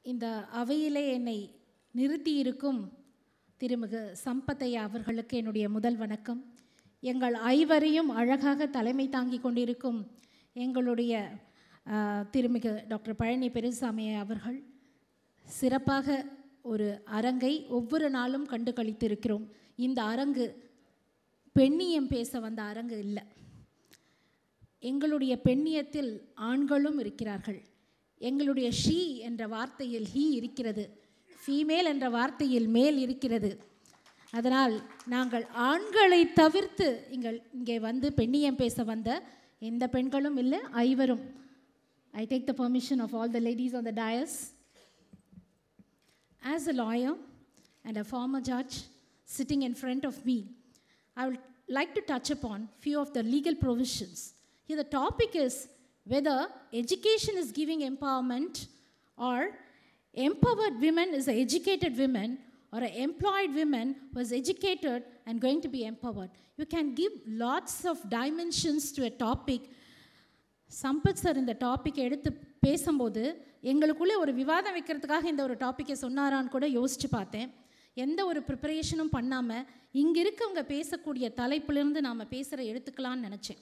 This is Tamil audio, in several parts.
இந்த அவையிலே என்னை நிறுத்தியிருக்கும் திருமிகு சம்பத்தையா அவர்களுக்கு என்னுடைய முதல் வணக்கம் எங்கள் ஐவரையும் அழகாக தலைமை தாங்கி கொண்டிருக்கும் எங்களுடைய ஆ, திருமிகு டாக்டர் பழனி பெருசாமி அவர்கள் சிறப்பாக ஒரு அரங்கை ஒவ்வொரு நாளும் கண்டு கழித்திருக்கிறோம் இந்த அரங்கு பெண்ணியம் பேச வந்த அரங்கு இல்லை எங்களுடைய பெண்ணியத்தில் ஆண்களும் இருக்கிறார்கள் எங்களுடைய ஷீ என்ற வார்த்தையில் ஹீ இருக்கிறது ஃபீமேல் என்ற வார்த்தையில் மேல் இருக்கிறது அதனால் நாங்கள் ஆண்களை தவிர்த்து இங்கள் இங்கே வந்து பெண்ணியம் பேச வந்த எந்த பெண்களும் இல்லை ஐவரும் I take the permission of all the ladies on the dais As a lawyer and a former judge sitting in front of me, I would like to touch upon few of the legal provisions. Here the topic is whether education is giving empowerment or empowered women is an educated women or an employed woman who is educated and going to be empowered. You can give lots of dimensions to a topic Sampath sir இந்த டாப்பிக்கை எடுத்து பேசும்போது எங்களுக்குள்ளே ஒரு விவாதம் வைக்கிறதுக்காக இந்த ஒரு டாப்பிக்கை சொன்னாரான்னு கூட யோசித்து பார்த்தேன் எந்த ஒரு ப்ரிப்பரேஷனும் பண்ணாமல் இங்கே இருக்கவங்க பேசக்கூடிய தலைப்பிலிருந்து நாம் பேசுகிற எடுத்துக்கலாம்னு நினச்சேன்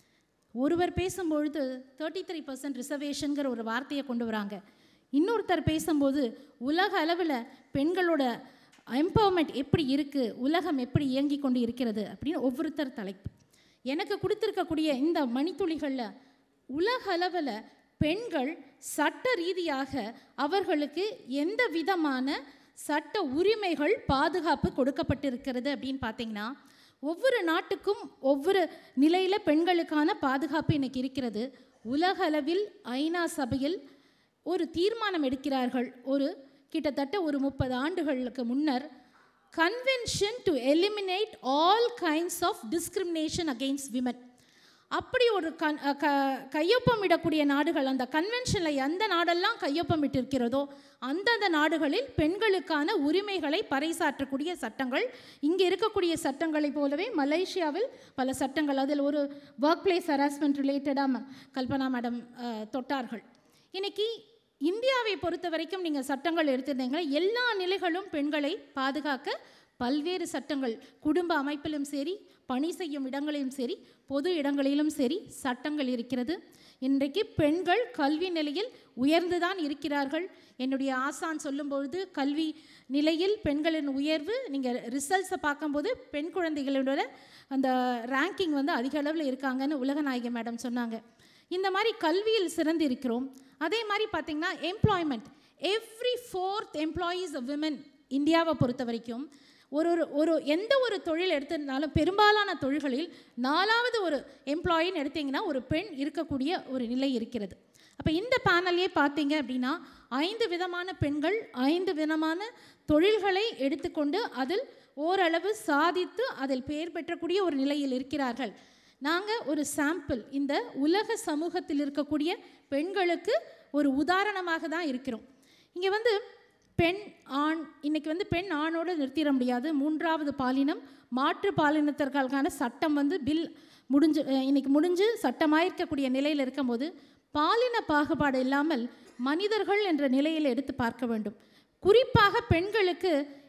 ஒருவர் பேசும்பொழுது தேர்ட்டி த்ரீ பர்சன்ட் ரிசர்வேஷனுங்கிற ஒரு வார்த்தையை கொண்டு வராங்க இன்னொருத்தர் பேசும்போது உலக அளவில் பெண்களோட எம்பவர்மெண்ட் எப்படி இருக்குது உலகம் எப்படி இயங்கி கொண்டு இருக்கிறது அப்படின்னு ஒவ்வொருத்தர் தலைப்பு எனக்கு கொடுத்துருக்கக்கூடிய இந்த மணித்துளிகளில் உலக அளவில் பெண்கள் சட்ட ரீதியாக அவர்களுக்கு எந்த விதமான சட்ட உரிமைகள் பாதுகாப்பு கொடுக்கப்பட்டிருக்கிறது அப்படின்னு பார்த்தீங்கன்னா ஒவ்வொரு நாட்டுக்கும் ஒவ்வொரு நிலையில் பெண்களுக்கான பாதுகாப்பு இன்னைக்கு இருக்கிறது உலக அளவில் ஐநா சபையில் ஒரு தீர்மானம் எடுக்கிறார்கள் ஒரு கிட்டத்தட்ட ஒரு முப்பது ஆண்டுகளுக்கு முன்னர் convention to eliminate all kinds of discrimination against women அப்படி ஒரு கண் அ, க கையொப்பமிடக்கூடிய நாடுகள் அந்த கன்வென்ஷனில் எந்த நாடெல்லாம் கையொப்பமிட்டிருக்கிறதோ அந்தந்த நாடுகளில் பெண்களுக்கான உரிமைகளை பறைசாற்றக்கூடிய சட்டங்கள் இங்கே இருக்கக்கூடிய சட்டங்களைப் போலவே மலேசியாவில் பல சட்டங்கள் அதில் ஒரு ஒர்க் பிளேஸ் ஹராஸ்மெண்ட் ரிலேட்டடாக கல்பனா மேடம் அ, தொட்டார்கள் இன்னைக்கு இந்தியாவை பொறுத்த வரைக்கும் நீங்கள் சட்டங்கள் எடுத்திருந்தீங்கன்னா எல்லா நிலைகளும் பெண்களை பாதுகாக்க பல்வேறு சட்டங்கள் குடும்ப அமைப்பிலும் சரி பணி செய்யும் இடங்களிலும் சரி பொது இடங்களிலும் சரி சட்டங்கள் இருக்கிறது இன்றைக்கு பெண்கள் கல்வி நிலையில் உயர்ந்துதான் இருக்கிறார்கள் என்னுடைய ஆசான் சொல்லும்பொழுது கல்வி நிலையில் பெண்களின் உயர்வு நீங்கள் ரிசல்ட்ஸை பார்க்கும்போது பெண் குழந்தைகளோட அந்த ரேங்கிங் வந்து அதிக அளவில் இருக்காங்கன்னு உலகநாயகி மேடம் சொன்னாங்க இந்த மாதிரி கல்வியில் சிறந்து இருக்கிறோம் அதே மாதிரி பார்த்தீங்கன்னா employment every fourth employees women இந்தியாவை பொறுத்த வரைக்கும் ஒரு ஒரு ஒரு எந்த ஒரு தொழில் எடுத்திருந்தாலும் பெரும்பாலான தொழில்களில் நாலாவது ஒரு எம்ப்ளாயின்னு எடுத்தீங்கன்னா ஒரு பெண் இருக்கக்கூடிய ஒரு நிலை இருக்கிறது அப்போ இந்த பேனல்லே பார்த்தீங்க அப்படின்னா ஐந்து விதமான பெண்கள் ஐந்து விதமான தொழில்களை எடுத்துக்கொண்டு அதில் ஓரளவு சாதித்து அதில் பெயர் பெற்றக்கூடிய ஒரு நிலையில் இருக்கிறார்கள் நாங்கள் ஒரு சாம்பிள் இந்த உலக சமூகத்தில் இருக்கக்கூடிய பெண்களுக்கு ஒரு உதாரணமாக தான் இருக்கிறோம் இங்கே வந்து பெண் ஆண் இன்னைக்கு வந்து பெண் ஆணோடு நிறுத்திட முடியாது மூன்றாவது பாலினம் மாற்று பாலினத்திற்கான சட்டம் வந்து பில் முடிஞ்சு அஹ், இன்னைக்கு முடிஞ்சு சட்டமாயிருக்கக்கூடிய நிலையில் இருக்கும்போது பாலின பாகுபாடு இல்லாமல் மனிதர்கள் என்ற நிலையில் எடுத்து பார்க்க வேண்டும் குறிப்பாக பெண்களுக்கு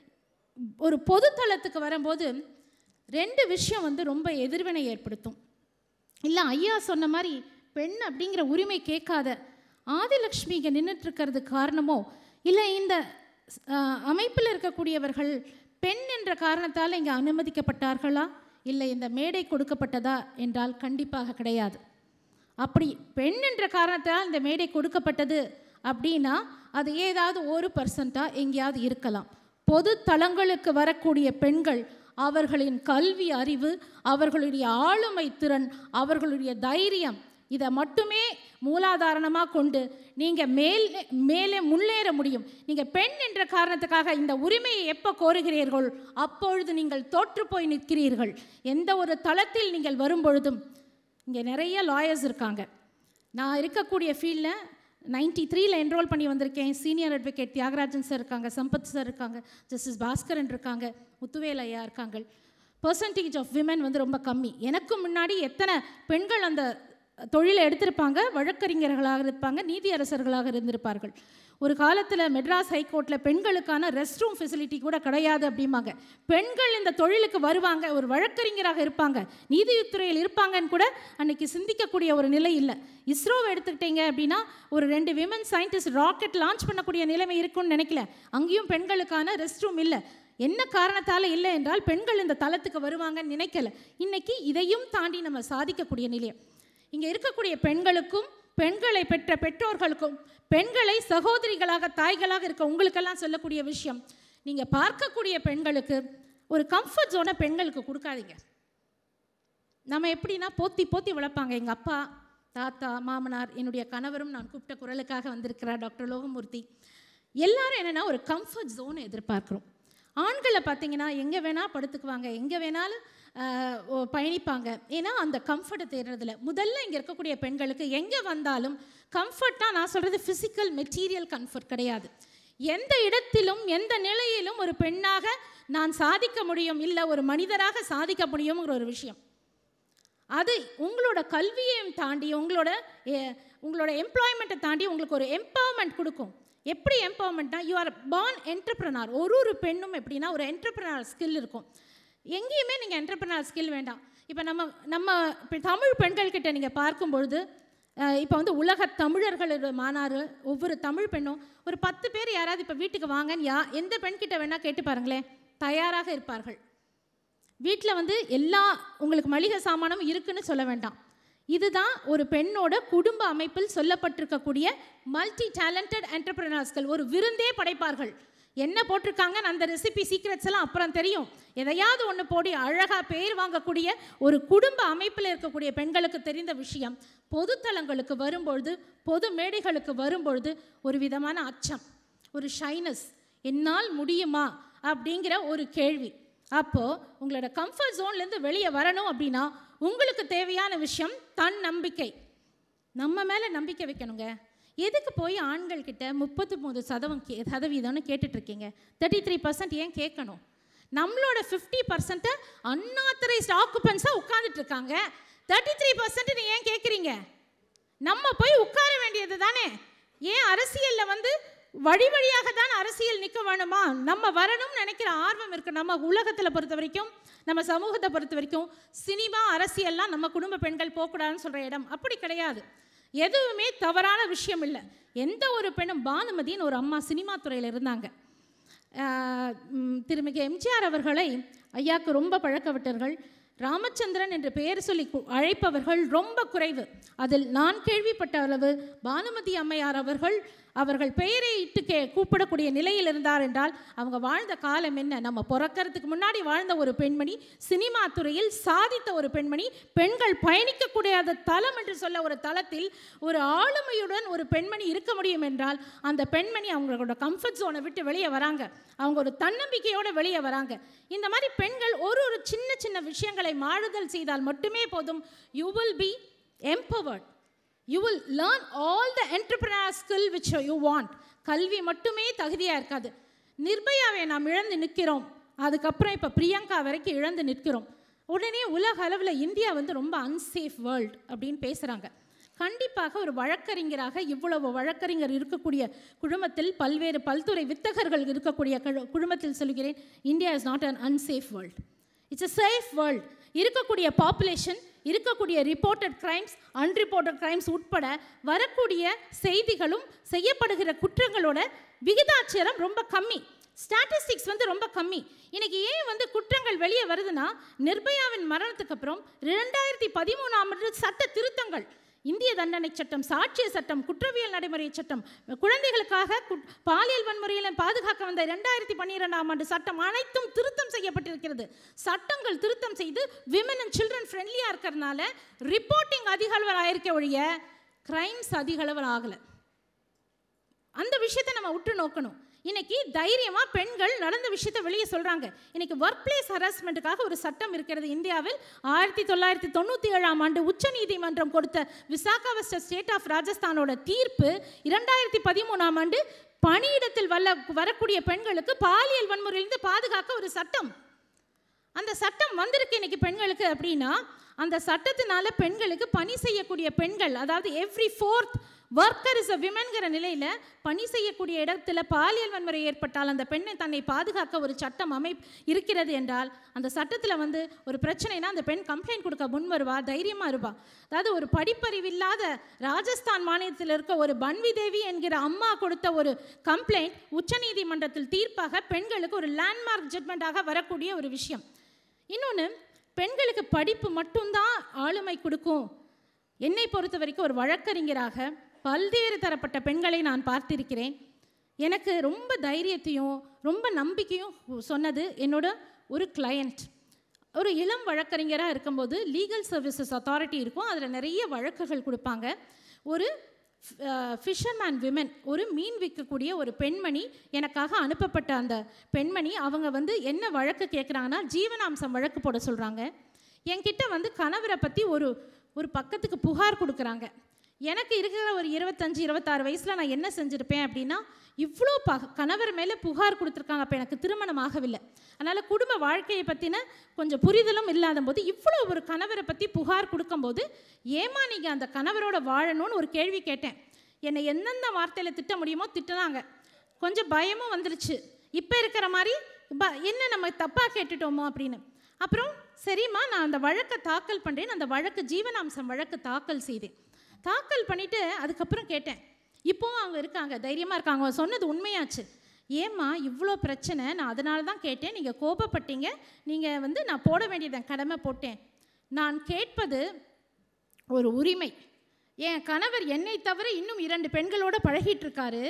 ஒரு பொதுத்தளத்துக்கு வரும்போது ரெண்டு விஷயம் வந்து ரொம்ப எதிர்வினை ஏற்படுத்தும் இல்லை ஐயா சொன்ன மாதிரி பெண் அப்படிங்கிற உரிமை கேட்காத ஆதிலக்ஷ்மி இங்கே நின்றுட்டு இருக்கிறது காரணமோ இல்லை இந்த அமைப்பில் இருக்கக்கூடியவர்கள் பெண் என்ற காரணத்தால் இங்கே அனுமதிக்கப்பட்டார்களா இல்லை இந்த மேடை கொடுக்கப்பட்டதா என்றால் கண்டிப்பாக கிடையாது அப்படி பெண் என்ற காரணத்தால் இந்த மேடை கொடுக்கப்பட்டது அப்படின்னா அது ஏதாவது ஒரு பர்சண்ட்டாக எங்கேயாவது இருக்கலாம் பொது தளங்களுக்கு வரக்கூடிய பெண்கள் அவர்களின் கல்வி அறிவு அவர்களுடைய ஆளுமை திறன் அவர்களுடைய தைரியம் இதை மட்டுமே மூலாதாரணமாக கொண்டு நீங்கள் மேல் மேலே முன்னேற முடியும் நீங்கள் பெண் என்ற காரணத்துக்காக இந்த உரிமையை எப்போ கோருகிறீர்கள் அப்பொழுது நீங்கள் தோற்று போய் நிற்கிறீர்கள் எந்த ஒரு தளத்தில் நீங்கள் வரும்பொழுதும் இங்கே நிறைய லாயர்ஸ் இருக்காங்க நான் இருக்கக்கூடிய ஃபீல்டில் நைன்டி த்ரீல என்ரோல் பண்ணி வந்திருக்கேன் சீனியர் அட்வொகேட் தியாகராஜன் சார் இருக்காங்க சம்பத் சார் இருக்காங்க ஜஸ்டிஸ் பாஸ்கரன் இருக்காங்க முத்துவேல் ஐயா இருக்காங்க பர்சன்டேஜ் ஆஃப் விமன் வந்து ரொம்ப கம்மி எனக்கு முன்னாடி எத்தனை பெண்கள் அந்த தொழிலை எடுத்திருப்பாங்க வழக்கறிஞர்களாக இருப்பாங்க நீதியரசர்களாக இருந்திருப்பார்கள் ஒரு காலத்தில் மெட்ராஸ் ஹைகோர்ட்டில் பெண்களுக்கான ரெஸ்ட் ரூம் ஃபெசிலிட்டி கூட கிடையாது அப்படிம்பாங்க பெண்கள் இந்த தொழிலுக்கு வருவாங்க ஒரு வழக்கறிஞராக இருப்பாங்க நீதித்துறையில் இருப்பாங்கன்னு கூட அன்னைக்கு சிந்திக்கக்கூடிய ஒரு நிலை இல்லை இஸ்ரோவை எடுத்துக்கிட்டீங்க அப்படின்னா ஒரு ரெண்டு விமன் சயின்டிஸ்ட் ராக்கெட் லான்ச் பண்ணக்கூடிய நிலைமை இருக்கும்னு நினைக்கல அங்கேயும் பெண்களுக்கான ரெஸ்ட் ரூம் இல்லை என்ன காரணத்தால் இல்லை என்றால் பெண்கள் இந்த தளத்துக்கு வருவாங்கன்னு நினைக்கல இன்னைக்கு இதையும் தாண்டி நம்ம சாதிக்கக்கூடிய நிலையம் இங்கே இருக்கக்கூடிய பெண்களுக்கும் பெண்களை பெற்ற பெற்றோர்களுக்கும் பெண்களை சகோதரிகளாக தாய்களாக இருக்க உங்களுக்கெல்லாம் சொல்லக்கூடிய விஷயம் நீங்கள் பார்க்கக்கூடிய பெண்களுக்கு ஒரு கம்ஃபர்ட் ஜோனை பெண்களுக்கு கொடுக்காதீங்க நம்ம எப்படின்னா போத்தி போத்தி வளர்ப்பாங்க எங்கள் அப்பா தாத்தா மாமனார் என்னுடைய கணவரும் நான் கூப்பிட்ட குரலுக்காக வந்திருக்கிறார் டாக்டர் லோகமூர்த்தி எல்லாரும் என்னென்னா ஒரு கம்ஃபர்ட் ஜோனை எதிர்பார்க்குறோம் ஆண்களை பார்த்தீங்கன்னா எங்கே வேணால் படுத்துக்குவாங்க எங்கே வேணாலும் ஆஹ், ஓ- பயணிப்பாங்க ஏன்னா அந்த கம்ஃபர்ட்டை தேடுறதில்ல முதல்ல இங்கே இருக்கக்கூடிய பெண்களுக்கு எங்கே வந்தாலும் கம்ஃபர்ட்னா நான் சொல்கிறது ஃபிசிக்கல் மெட்டீரியல் கம்ஃபர்ட் கிடையாது எந்த இடத்திலும் எந்த நிலையிலும் ஒரு பெண்ணாக நான் சாதிக்க முடியும் இல்லை ஒரு மனிதராக சாதிக்க முடியுங்கிற ஒரு விஷயம் அது உங்களோட கல்வியையும் தாண்டி உங்களோட எ- உங்களோட எம்ப்ளாய்மெண்ட்டை தாண்டி உங்களுக்கு ஒரு எம்பவர்மெண்ட் கொடுக்கும் எப்படி எம்பவர்மெண்ட்னா யூ ஆர் பார்ன் என்டர்பிரனார் ஒரு ஒரு பெண்ணும் எப்படின்னா ஒரு என்டர்பிரனார் ஸ்கில் இருக்கும் எங்கேயுமே நீங்கள் என்டர்பிரனார் ஸ்கில் வேண்டாம் இப்போ நம்ம நம்ம இப்ப தமிழ் பெண்கள்கிட்ட நீங்கள் பார்க்கும்பொழுது இப்போ வந்து உலக தமிழர்களோட மாநாடு ஒவ்வொரு தமிழ் பெண்ணும் ஒரு பத்து பேர் யாராவது இப்போ வீட்டுக்கு வாங்கன்னு யா எந்த பெண்கிட்ட வேணால் கேட்டு பாருங்களேன் தயாராக இருப்பார்கள் வீட்டில் வந்து எல்லா உங்களுக்கு மளிகை சாமானும் இருக்குன்னு சொல்ல வேண்டாம் இதுதான் ஒரு பெண்ணோட குடும்ப அமைப்பில் சொல்லப்பட்டிருக்கக்கூடிய மல்டி டேலண்டட் என்டர்பிரினர்ஸ்கள் ஒரு விருந்தே படைப்பார்கள் என்ன போட்டிருக்காங்கன்னு அந்த ரெசிபி சீக்ரெட்ஸ் எல்லாம் அப்புறம் தெரியும் எதையாவது ஒன்று போடி அழகாக பேர் வாங்கக்கூடிய ஒரு குடும்ப அமைப்பில் இருக்கக்கூடிய பெண்களுக்கு தெரிந்த விஷயம் பொதுத்தலங்களுக்கு வரும்பொழுது பொது மேடைகளுக்கு வரும்பொழுது ஒரு விதமான அச்சம் ஒரு ஷைனஸ் என்னால் முடியுமா அப்படிங்கிற ஒரு கேள்வி அப்போது உங்களோட கம்ஃபர்ட் ஜோன்லேருந்து வெளியே வரணும் அப்படின்னா உங்களுக்கு தேவையான விஷயம் தன் நம்பிக்கை நம்ம மேலே நம்பிக்கை வைக்கணுங்க எதுக்கு போய் ஆண்கள் கிட்ட முப்பத்தி மூணு சதவம் கே சதவீதம்னு கேட்டுட்டு இருக்கீங்க தேர்ட்டி த்ரீ பர்சன்ட் ஏன் கேட்கணும் நம்மளோட ஃபிஃப்டி பர்சன்ட்டை அன்ஆத்தரைஸ்ட் ஆக்குபன்ஸாக உட்காந்துட்டு இருக்காங்க தேர்ட்டி த்ரீ பர்சன்ட் ஏன் கேட்குறீங்க நம்ம போய் உட்கார வேண்டியது தானே ஏன் அரசியலில் வந்து வழி வழியாக தான் அரசியல் நிற்க வேணுமா நம்ம வரணும்னு நினைக்கிற ஆர்வம் இருக்குது நம்ம உலகத்தில் பொறுத்த வரைக்கும் நம்ம சமூகத்தை பொறுத்த வரைக்கும் சினிமா அரசியல்லாம் நம்ம குடும்ப பெண்கள் போகக்கூடாதுன்னு சொல்கிற இடம் அப்படி கிடையாது எதுவுமே தவறான விஷயம் இல்லை எந்த ஒரு பெண்ணும் பானுமதின்னு ஒரு அம்மா சினிமா துறையில் இருந்தாங்க ஆஹ் ம், திருமிகு எம்ஜிஆர் அவர்களை ஐயாக்கு ரொம்ப பழக்கவிட்டர்கள் ராமச்சந்திரன் என்று பெயர் சொல்லி கு- அழைப்பவர்கள் ரொம்ப குறைவு அதில் நான் கேள்விப்பட்ட அளவு பானுமதி அம்மையார் அவர்கள் அவர்கள் பெயரை இட்டு கே கூப்பிடக்கூடிய நிலையில் இருந்தார் என்றால் அவங்க வாழ்ந்த காலம் என்ன நம்ம பிறக்கறதுக்கு முன்னாடி வாழ்ந்த ஒரு பெண்மணி சினிமா துறையில் சாதித்த ஒரு பெண்மணி பெண்கள் பயணிக்கக்கூடிய தளம் என்று சொல்ல ஒரு தளத்தில் ஒரு ஆளுமையுடன் ஒரு பெண்மணி இருக்க முடியும் என்றால் அந்த பெண்மணி அவங்களோட கம்ஃபர்ட் ஜோனை விட்டு வெளியே வராங்க அவங்க ஒரு தன்னம்பிக்கையோட வெளியே வராங்க இந்த மாதிரி பெண்கள் ஒரு ஒரு சின்ன சின்ன விஷயங்களை மாறுதல் செய்தால் மட்டுமே போதும் you will be empowered you will learn all the entrepreneur skill which you want கல்வி மட்டுமே தகுதியாக இருக்காது நிர்பயாவை நாம் இழந்து நிற்கிறோம் அதுக்கப்புறம் இப்போ பிரியங்கா வரைக்கும் இழந்து நிற்கிறோம் உடனே உலக அளவில் இந்தியா வந்து ரொம்ப அன்சேஃப் வேர்ல்ட் அப்படின்னு பேசுகிறாங்க கண்டிப்பாக ஒரு வழக்கறிஞராக இவ்வளவு வழக்கறிஞர் இருக்கக்கூடிய குழுமத்தில் பல்வேறு பல்துறை வித்தகர்கள் இருக்கக்கூடிய குழு- குழுமத்தில் சொல்கிறேன் India is not an unsafe world it's a safe world இருக்கக்கூடிய பாப்புலேஷன் இருக்கக்கூடிய ரிப்போர்ட்டட் கிரைம்ஸ் அன்ரிப்போர்ட்டட் கிரைம்ஸ் உட்பட வரக்கூடிய செய்திகளும் செய்யப்படுகிற குற்றங்களோட விகிதாச்சாரம் ரொம்ப கம்மி ஸ்டாட்டிஸ்டிக்ஸ் வந்து ரொம்ப கம்மி இன்னைக்கு ஏன் வந்து குற்றங்கள் வெளியே வருதுன்னா நிர்பயாவின் மரணத்துக்கு அப்புறம் ரெண்டாயிரத்தி பதிமூணாம் ஆண்டு சட்ட திருத்தங்கள் இந்திய தண்டனை சட்டம் சாட்சிய சட்டம் குற்றவியல் நடைமுறை சட்டம் குழந்தைகளுக்காக குட்- பாலியல் வன்முறையில் பாதுகாக்க வந்த ரெண்டாயிரத்தி பன்னிரெண்டாம் ஆண்டு சட்டம் அனைத்தும் திருத்தம் செய்யப்பட்டிருக்கிறது சட்டங்கள் திருத்தம் செய்து விமன் அண்ட் சில்ட்ரன் ஃப்ரெண்ட்லியாக இருக்கிறதுனால ரிப்போர்ட்டிங் அதிக அளவில் ஆயிருக்க ஒழிய கிரைம்ஸ் அதிக அளவில் ஆகலை அந்த விஷயத்தை நம்ம உற்று நோக்கணும் இன்னைக்கு தைரியமா பெண்கள் நடந்த விஷயத்தை வெளியே சொல்றாங்க இன்னைக்கு ஒர்க் பிளேஸ் ஹராஸ்மெண்ட்டுக்காக ஒரு சட்டம் இருக்கிறது இந்தியாவில் ஆயிரத்தி தொள்ளாயிரத்தி தொண்ணூற்றி ஏழாம் ஆண்டு உச்சநீதிமன்றம் கொடுத்த விசாகா ஸ்டேட் ஆஃப் ராஜஸ்தானோட தீர்ப்பு இரண்டாயிரத்தி பதிமூணாம் ஆண்டு பணியிடத்தில் வல்ல வரக்கூடிய பெண்களுக்கு பாலியல் வன்முறையிலிருந்து பாதுகாக்க ஒரு சட்டம் அந்த சட்டம் வந்திருக்கு இன்னைக்கு பெண்களுக்கு அப்படின்னா அந்த சட்டத்தினால பெண்களுக்கு பணி செய்யக்கூடிய பெண்கள் அதாவது every fourth worker is a விமன்கிற நிலையில் பணி செய்யக்கூடிய இடத்துல பாலியல் வன்முறை ஏற்பட்டால் அந்த பெண்ணை தன்னை பாதுகாக்க ஒரு சட்டம் அமை இருக்கிறது என்றால் அந்த சட்டத்தில் வந்து ஒரு பிரச்சனைனா அந்த பெண் கம்ப்ளைண்ட் கொடுக்க முன் வருவா தைரியமாக இருப்பா அதாவது ஒரு படிப்பறிவில்லாத ராஜஸ்தான் மாநிலத்தில் இருக்க ஒரு பன்வி தேவி என்கிற அம்மா கொடுத்த ஒரு கம்ப்ளைண்ட் உச்சநீதிமன்றத்தில் தீர்ப்பாக பெண்களுக்கு ஒரு லேண்ட்மார்க் ஜட்மெண்ட்டாக வரக்கூடிய ஒரு விஷயம் இன்னொன்று பெண்களுக்கு படிப்பு மட்டும்தான் ஆளுமை கொடுக்கும் என்னை பொறுத்த வரைக்கும் ஒரு வழக்கறிஞராக பல்வேறு தரப்பட்ட பெண்களை நான் பார்த்திருக்கிறேன் எனக்கு ரொம்ப தைரியத்தையும் ரொம்ப நம்பிக்கையும் சொன்னது என்னோட ஒரு கிளையண்ட் ஒரு இளம் வழக்கறிஞராக இருக்கும்போது லீகல் சர்வீசஸ் அத்தாரிட்டி இருக்கும் அதில் நிறைய வழக்குகள் கொடுப்பாங்க ஒரு ஃபிஷர்மேன் விமன் ஒரு மீன் விற்கக்கூடிய ஒரு பெண்மணி எனக்காக அனுப்பப்பட்ட அந்த பெண்மணி அவங்க வந்து என்ன வழக்கு கேட்குறாங்கன்னா ஜீவனாம்சம் வழக்கு போட சொல்கிறாங்க என்கிட்ட வந்து கணவரை பற்றி ஒரு ஒரு பக்கத்துக்கு புகார் கொடுக்குறாங்க எனக்கு இருக்கிற ஒரு இருபத்தஞ்சி இருபத்தாறு வயசில் நான் என்ன செஞ்சுருப்பேன் அப்படின்னா இவ்வளோ ப கணவர் மேலே புகார் கொடுத்துருக்காங்க அப்போ எனக்கு திருமணம் ஆகவில்லை அதனால் குடும்ப வாழ்க்கையை பற்றின கொஞ்சம் புரிதலும் இல்லாத போது இவ்வளோ ஒரு கணவரை பற்றி புகார் கொடுக்கும்போது ஏமா நீங்கள் அந்த கணவரோட வாழணும்னு ஒரு கேள்வி கேட்டேன் என்னை எந்தெந்த வார்த்தையில் திட்ட முடியுமோ திட்டினாங்க கொஞ்சம் பயமும் வந்துருச்சு இப்போ இருக்கிற மாதிரி ப என்ன நம்ம தப்பாக கேட்டுட்டோமோ அப்படின்னு அப்புறம் சரிம்மா நான் அந்த வழக்கை தாக்கல் பண்ணுறேன் அந்த வழக்கு ஜீவனாம்சம் வழக்கு தாக்கல் செய்தேன் தாக்கல் பண்ணிவிட்டு அதுக்கப்புறம் கேட்டேன் இப்போவும் அவங்க இருக்காங்க தைரியமாக இருக்காங்க அவங்க சொன்னது உண்மையாச்சு ஏம்மா இவ்வளோ பிரச்சனை நான் அதனால தான் கேட்டேன் நீங்கள் கோபப்பட்டீங்க நீங்கள் வந்து நான் போட வேண்டியதை கடமை போட்டேன் நான் கேட்பது ஒரு உரிமை என் கணவர் என்னை தவிர இன்னும் இரண்டு பெண்களோட பழகிட்டு இருக்காரு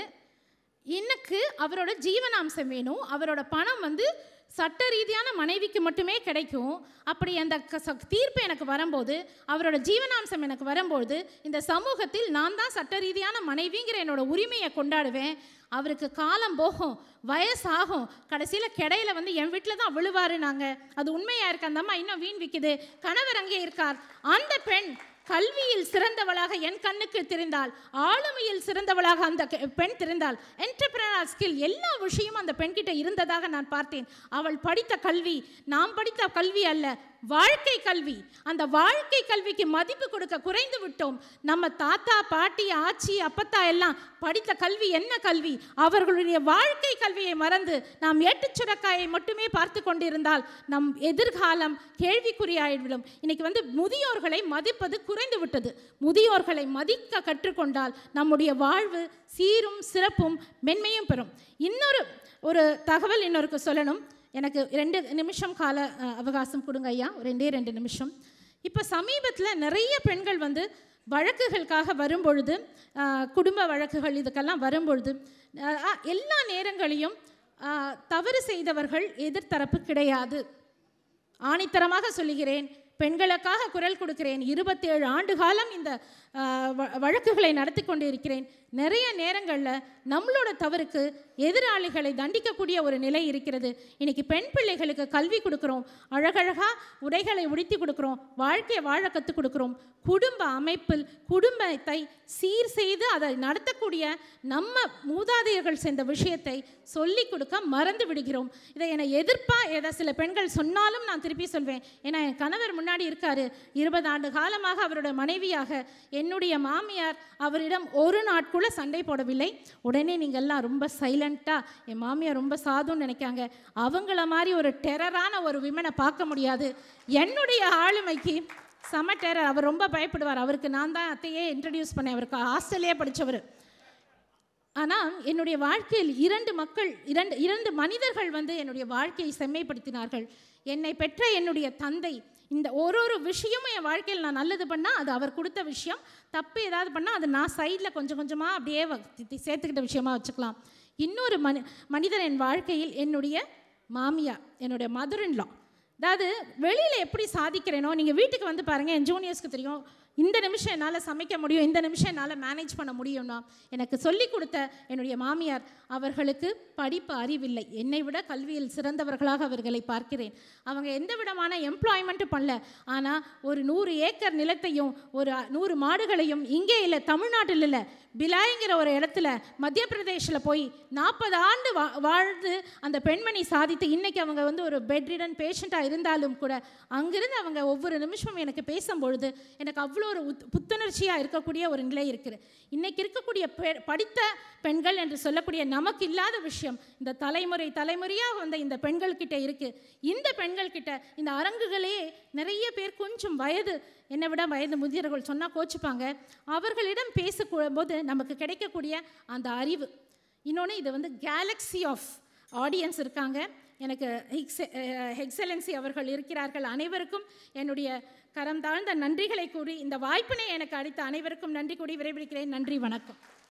எனக்கு அவரோட ஜீவனாம்சம் வேணும் அவரோட பணம் வந்து சட்ட ரீதியான மனைவிக்கு மட்டுமே கிடைக்கும் அப்படி அந்த க- ச- தீர்ப்பு எனக்கு வரும்போது அவரோட ஜீவனாம்சம் எனக்கு வரும்போது இந்த சமூகத்தில் நான் தான் சட்ட ரீதியான மனைவிங்கிற என்னோட உரிமையை கொண்டாடுவேன் அவருக்கு காலம் போகும் வயசாகும் கடைசியில் கிடையில வந்து என் வீட்டில் தான் விழுவாரு நாங்கள் அது உண்மையாக இருக்கு அந்த அம்மா இன்னும் வீண் விற்குது கணவர் அங்கே இருக்கார் அந்த பெண் கல்வியில் சிறந்தவளாக என் கண்ணுக்கு தெரிந்தால் ஆளுமையில் சிறந்தவளாக அந்த கெ- பெண் தெரிந்தால் என்டர்பிரனர் ஸ்கில் எல்லா விஷயமும் அந்த பெண்கிட்ட இருந்ததாக நான் பார்த்தேன் அவள் படித்த கல்வி நாம் படித்த கல்வி அல்ல வாழ்க்கை கல்வி அந்த வாழ்க்கை கல்விக்கு மதிப்பு கொடுக்க குறைந்து விட்டோம் நம்ம தாத்தா பாட்டி ஆச்சி அப்பத்தா எல்லாம் படித்த கல்வி என்ன கல்வி அவர்களுடைய வாழ்க்கை கல்வியை மறந்து நாம் ஏட்டுச் சுரக்காயை மட்டுமே பார்த்து கொண்டிருந்தால் நம் எதிர்காலம் கேள்விக்குறியாகிவிடும் இன்னைக்கு வந்து முதியோர்களை மதிப்பது குறைந்து விட்டது முதியோர்களை மதிக்க கற்றுக்கொண்டால் நம்முடைய வாழ்வு சீரும் சிறப்பும் மென்மையும் பெறும் இன்னொரு ஒரு தகவல் இன்னொருக்கு சொல்லணும் எனக்கு ரெண்டு நிமிஷம் கால அஹ், அவகாசம் கொடுங்க ஐயா ரெண்டே ரெண்டு நிமிஷம் இப்போ சமீபத்தில் நிறைய பெண்கள் வந்து வழக்குகளுக்காக வரும்பொழுது அஹ், குடும்ப வழக்குகள் இதுக்கெல்லாம் வரும்பொழுது அஹ், அஹ், எல்லா நேரங்களையும் அஹ், தவறு செய்தவர்கள் எதிர்த்தரப்பு கிடையாது ஆணித்தரமாக சொல்லுகிறேன் பெண்களுக்காக குரல் கொடுக்கிறேன் இருபத்தேழு ஆண்டு காலம் இந்த ஆஹ், வ- வழக்குகளை நடத்தி கொண்டு இருக்கிறேன் நிறைய நேரங்களில் நம்மளோட தவறுக்கு எதிராளிகளை தண்டிக்கக்கூடிய ஒரு நிலை இருக்கிறது இன்னைக்கு பெண் பிள்ளைகளுக்கு கல்வி கொடுக்குறோம் அழகழகா உடைகளை உடுத்தி கொடுக்குறோம் வாழ்க்கையை வாழ கற்றுக் கொடுக்குறோம் குடும்ப அமைப்பில் குடும்பத்தை சீர் செய்து அதை நடத்தக்கூடிய நம்ம மூதாதையர்கள் சென்ற விஷயத்தை சொல்லிக் கொடுக்க மறந்து விடுகிறோம் இதை என்னை எதிர்ப்பா ஏதா சில பெண்கள் சொன்னாலும் நான் திருப்பி சொல்வேன் ஏன்னா என் கணவர் முன்னாடி இருக்காரு இருபது ஆண்டு காலமாக அவரோட மனைவியாக என்னுடைய மாமியார் அவரிடம் ஒரு நாட்குள்ள சண்டை போடவில்லை உடனே நீங்கள் எல்லாம் ரொம்ப சைலண்ட்டாக என் மாமியார் ரொம்ப சாதுன்னு நினைக்காங்க அவங்கள மாதிரி ஒரு டெரரான ஒரு விமனை பார்க்க முடியாது என்னுடைய ஆளுமைக்கு செம டெரர் அவர் ரொம்ப பயப்படுவார் அவருக்கு நான் தான் அத்தையே இன்ட்ரடியூஸ் பண்ணேன் அவருக்கு ஆஸ்திரேலியா படித்தவர் ஆனால் என்னுடைய வாழ்க்கையில் இரண்டு மக்கள் இரண்டு இரண்டு மனிதர்கள் வந்து என்னுடைய வாழ்க்கையை செம்மைப்படுத்தினார்கள் என்னை பெற்ற என்னுடைய தந்தை இந்த ஒரு ஒரு விஷயமும் என் வாழ்க்கையில் நான் நல்லது பண்ணால் அது அவர் கொடுத்த விஷயம் தப்பு ஏதாவது பண்ணால் அது நான் சைடில் கொஞ்சம் கொஞ்சமாக அப்படியே வ- தி- தி- சேர்த்துக்கிட்ட விஷயமா வச்சுக்கலாம் இன்னொரு மனி மனிதன் என் வாழ்க்கையில் என்னுடைய மாமியார் என்னுடைய மதுரின்லா அதாவது வெளியில் எப்படி சாதிக்கிறேனோ நீங்கள் வீட்டுக்கு வந்து பாருங்கள் என் ஜூனியர்ஸ்க்கு தெரியும் இந்த நிமிஷம் என்னால் சமைக்க முடியும் இந்த நிமிஷம் என்னால் மேனேஜ் பண்ண முடியும்னா எனக்கு சொல்லிக் கொடுத்த என்னுடைய மாமியார் அவர்களுக்கு படிப்பு அறிவில்லை என்னை விட கல்வியில் சிறந்தவர்களாக அவர்களை பார்க்கிறேன் அவங்க எந்த விதமான எம்ப்ளாய்மெண்ட்டும் பண்ணல ஆனால் ஒரு நூறு ஏக்கர் நிலத்தையும் ஒரு நூறு மாடுகளையும் இங்கே இல்லை தமிழ்நாட்டில் இல்லை பிலாய்ங்கிற ஒரு இடத்துல மத்திய பிரதேஷில் போய் நாற்பது ஆண்டு வா வாழ்ந்து அந்த பெண்மணி சாதித்து இன்னைக்கு அவங்க வந்து ஒரு பெட்ரிடன் பேஷண்ட்டாக இருந்தாலும் கூட அங்கிருந்து அவங்க ஒவ்வொரு நிமிஷமும் எனக்கு பேசும்பொழுது எனக்கு அவ்வளோ ஒரு உத் புத்துணர்ச்சியாக இருக்கக்கூடிய ஒரு நிலை இருக்குது இன்னைக்கு இருக்கக்கூடிய பெ படித்த பெண்கள் என்று சொல்லக்கூடிய நமக்கு இல்லாத விஷயம் இந்த தலைமுறை தலைமுறையாக வந்த இந்த பெண்கள் கிட்ட இருக்கு இந்த பெண்கள் கிட்ட இந்த அரங்குகளே நிறைய பேர் கொஞ்சம் வயது என்னை விட வயது முதியவர்கள் சொன்னால் கோச்சுப்பாங்க அவர்களிடம் பேசும்போது நமக்கு கிடைக்கக்கூடிய அந்த அறிவு இன்னொன்று இது வந்து கேலக்ஸி ஆஃப் ஆடியன்ஸ் இருக்காங்க எனக்கு ஹிக்ஸ் எக்ஸலன்சி அவர்கள் இருக்கிறார்கள் அனைவருக்கும் என்னுடைய கரம் தாழ்ந்த நன்றிகளை கூறி இந்த வாய்ப்பினை எனக்கு அளித்த அனைவருக்கும் நன்றி கூறி விரைவிக்கிறேன் நன்றி வணக்கம்